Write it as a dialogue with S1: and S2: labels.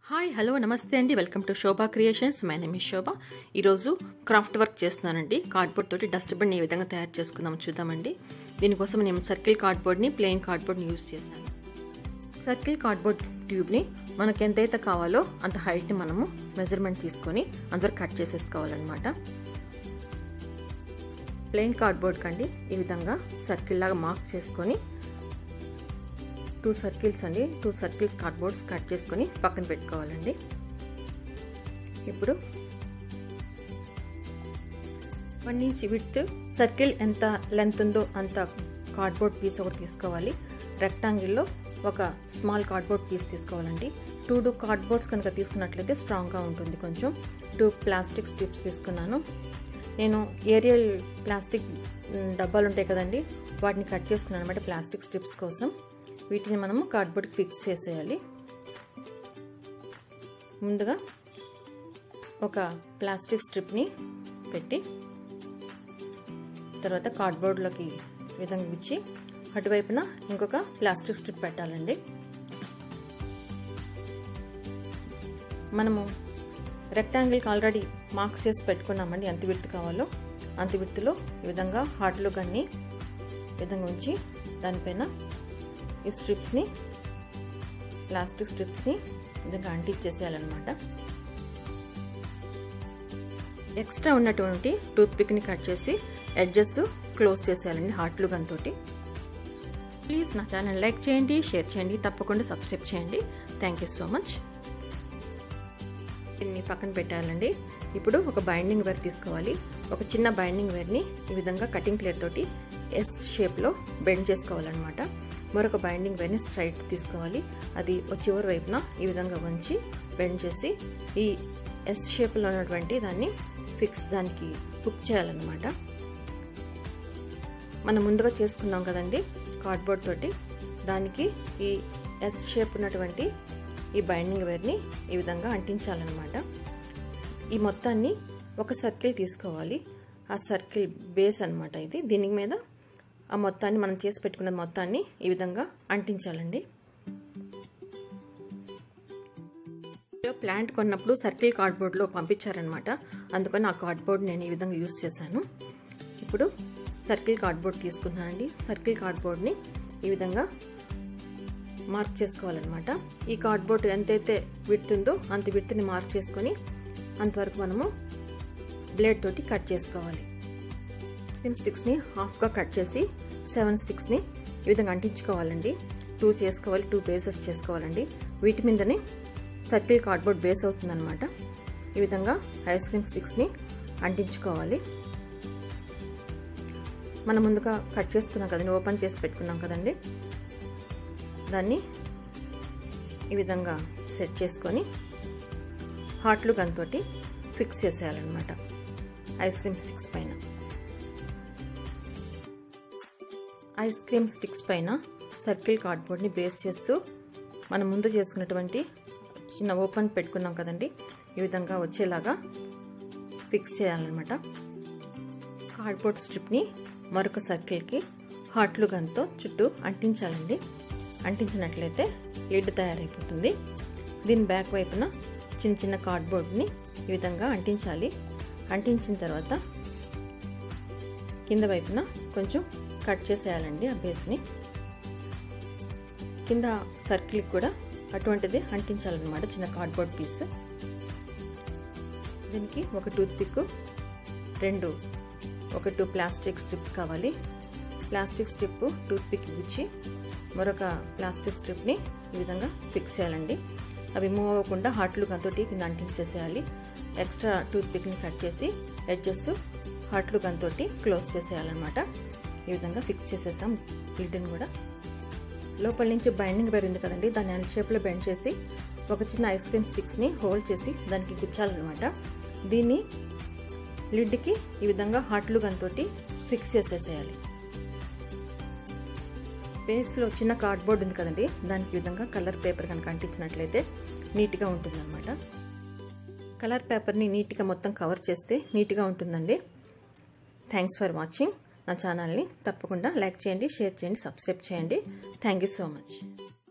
S1: hi hello నమస్తే అండి welcome to Shobha creations my name is Shobha ఈరోజు క్రాఫ్ట్ వర్క్ చేస్తున్నానండి కార్డ్బోర్డ్ తోటి డస్ట్బిన్ ఏ విధంగా తయారు చేసుకుందాం చూద్దామండి దీనికోసం నేను సర్కిల్ కార్డ్బోర్డ్ని ప్లెయిన్ కార్డ్బోర్డ్ని యూజ్ చేశాను సర్కిల్ కార్డ్బోర్డ్ ట్యూబ్ని మనకు ఎంతైతే కావాలో అంత హైట్ని మనము మెజర్మెంట్ తీసుకొని అందరు కట్ చేసేసుకోవాలన్నమాట ప్లెయిన్ కార్డ్బోర్డ్ కండి ఈ విధంగా సర్కిల్ లాగా మార్క్ చేసుకొని టూ సర్కిల్స్ అండి టూ సర్కిల్స్ కార్డ్బోర్డ్స్ కట్ చేసుకొని పక్కన పెట్టుకోవాలండి ఇప్పుడు వన్ ఇంచ్ విత్ సర్కిల్ ఎంత లెంత్ ఉందో అంత కార్డ్బోర్డ్ పీస్ ఒకటి తీసుకోవాలి రెక్టాంగిల్లో ఒక స్మాల్ కార్డ్బోర్డ్ పీస్ తీసుకోవాలండి టూ టూ కార్డ్బోర్డ్స్ కనుక తీసుకున్నట్లయితే స్ట్రాంగ్గా ఉంటుంది కొంచెం టూ ప్లాస్టిక్ స్ట్రిప్స్ తీసుకున్నాను నేను ఏరియల్ ప్లాస్టిక్ డబ్బాలు ఉంటాయి కదండి వాటిని కట్ చేసుకున్నాను అనమాట ప్లాస్టిక్ స్ట్రిప్స్ కోసం వీటిని మనము కార్డ్బోర్డ్కి ఫిక్స్ చేసేయాలి ముందుగా ఒక ప్లాస్టిక్ స్ట్రిప్ని పెట్టి తర్వాత కార్డ్బోర్డ్లోకి విధంగా ఇచ్చి అటువైపున ఇంకొక ప్లాస్టిక్ స్ట్రిప్ పెట్టాలండి మనము రెక్టాంగిల్కి ఆల్రెడీ మార్క్స్ చేసి పెట్టుకున్నామండి ఎంత విడత కావాలో అంత విడతలో ఈ విధంగా హార్ట్లో కానీ విధంగా ఉంచి దానిపైన ఈ స్ట్రిప్స్ని ప్లాస్టిక్ స్ట్రిప్స్ని విధంగా అంటించేసేయాలన్నమాట ఎక్స్ట్రా ఉన్నటువంటి టూత్ పిక్ని కట్ చేసి ఎడ్జెస్ క్లోజ్ చేసేయాలండి హార్ట్లు గన్ తోటి ప్లీజ్ నా ఛానల్ లైక్ చేయండి షేర్ చేయండి తప్పకుండా సబ్స్క్రైబ్ చేయండి థ్యాంక్ యూ సో మచ్ దీన్ని పక్కన పెట్టాలండి ఇప్పుడు ఒక బైండింగ్ వేర్ తీసుకోవాలి ఒక చిన్న బైండింగ్ వేర్ని ఈ విధంగా కటింగ్ ప్లేట్ తోటి ఎస్ షేప్లో బెండ్ చేసుకోవాలన్నమాట మరొక బైండింగ్ వేర్ని స్ట్రైట్ తీసుకోవాలి అది చివరి వైపున ఈ విధంగా వంచి బెండ్ చేసి ఈ ఎస్ షేప్లో ఉన్నటువంటి దాన్ని ఫిక్స్ దానికి హుక్ చేయాలన్నమాట మనం ముందుగా చేసుకున్నాం కదండి కార్డ్బోర్డ్ తోటి దానికి ఈ ఎస్ షేప్ ఉన్నటువంటి ఈ బైండింగ్ వేర్ని ఈ విధంగా అంటించాలన్నమాట ఈ మొత్తాన్ని ఒక సర్కిల్ తీసుకోవాలి ఆ సర్కిల్ బేస్ అనమాట ఇది దీని మీద ఆ మొత్తాన్ని మనం చేసి పెట్టుకున్న మొత్తాన్ని ఈ విధంగా అంటించాలండి ప్లాంట్ కొన్నప్పుడు సర్కిల్ కార్డ్బోర్డ్లో పంపించారనమాట అందుకని ఆ కార్డ్బోర్డ్ నేను ఈ విధంగా యూస్ చేశాను ఇప్పుడు సర్కిల్ కార్డ్బోర్డ్ తీసుకున్నానండి సర్కిల్ కార్డ్బోర్డ్ని ఈ విధంగా మార్క్ చేసుకోవాలన్నమాట ఈ కార్డ్బోర్డ్ ఎంతైతే విడుతుందో అంత విడుతుని మార్క్ చేసుకొని అంతవరకు మనము బ్లేడ్ తోటి కట్ చేసుకోవాలి సిక్స్టీన్ స్టిక్స్ని హాఫ్గా కట్ చేసి సెవెన్ స్టిక్స్ని ఈ విధంగా అంటించుకోవాలండి టూ చేసుకోవాలి టూ బేసెస్ చేసుకోవాలండి వీటి మీదనే సర్కిల్ కార్డ్బోర్డ్ బేస్ అవుతుందన్నమాట ఈ విధంగా ఐస్ క్రీమ్ స్టిక్స్ని అంటించుకోవాలి మనం ముందుగా కట్ చేసుకున్నాం కదండి ఓపెన్ చేసి పెట్టుకున్నాం కదండి దాన్ని ఈ విధంగా సెట్ చేసుకొని హాట్లు గన్తోటి ఫిక్స్ చేసేయాలన్నమాట ఐస్ క్రీమ్ స్టిక్స్ పైన ఐస్ క్రీమ్ స్టిక్స్ పైన సర్కిల్ కార్డ్బోర్డ్ని బేస్ చేస్తూ మనం ముందు చేసుకున్నటువంటి చిన్న ఓపెన్ పెట్టుకున్నాం కదండి ఈ విధంగా వచ్చేలాగా ఫిక్స్ చేయాలన్నమాట కార్డ్బోర్డ్ స్ట్రిప్ని మరొక సర్కిల్కి హాట్లు గన్తో చుట్టూ అంటించాలండి అంటించినట్లయితే లిడ్ తయారైపోతుంది దీని బ్యాక్ వైపున చిన్న చిన్న కార్డ్బోర్డ్ని ఈ విధంగా అంటించాలి అంటించిన తర్వాత కింద వైపున కొంచెం కట్ చేసేయాలండి ఆ బేస్ని కింద సర్కిల్కి కూడా అటువంటిది అంటించాలన్నమాట చిన్న కార్డ్బోర్డ్ పీస్ దీనికి ఒక టూత్ పిక్ రెండు ఒక టూ ప్లాస్టిక్ స్ట్రిప్స్ కావాలి ప్లాస్టిక్ స్ట్రిప్ టూత్ పిక్ ఇచ్చి మరొక ప్లాస్టిక్ స్ట్రిప్ని ఈ విధంగా ఫిక్స్ చేయాలండి అవి మూవ్ అవ్వకుండా హాట్లు గంతోటి కింద అంటించేసేయాలి ఎక్స్ట్రా టూత్ పిక్ని కట్ చేసి ఎడ్జెస్ హాట్లు గంతోటి క్లోజ్ చేసేయాలన్నమాట ఈ విధంగా ఫిక్స్ చేసేసాం లిడ్ని కూడా లోపల నుంచి బైండింగ్ వేరు ఉంది కదండి దాన్ని ఎల్ షేప్లో బెండ్ చేసి ఒక చిన్న ఐస్ క్రీమ్ స్టిక్స్ని హోల్డ్ చేసి దానికి గుచ్చాలన్నమాట దీన్ని లిడ్కి ఈ విధంగా హాట్లు గంతోటి ఫిక్స్ చేసేసేయాలి బేస్లో చిన్న కార్డ్బోర్డ్ ఉంది కదండి దానికి విధంగా కలర్ పేపర్ కనుక అంటించినట్లయితే నీట్గా ఉంటుందన్నమాట కలర్ పేపర్ని నీట్గా మొత్తం కవర్ చేస్తే నీట్గా ఉంటుందండి థ్యాంక్స్ ఫర్ వాచింగ్ నా ఛానల్ని తప్పకుండా లైక్ చేయండి షేర్ చేయండి సబ్స్క్రైబ్ చేయండి థ్యాంక్ యూ సో మచ్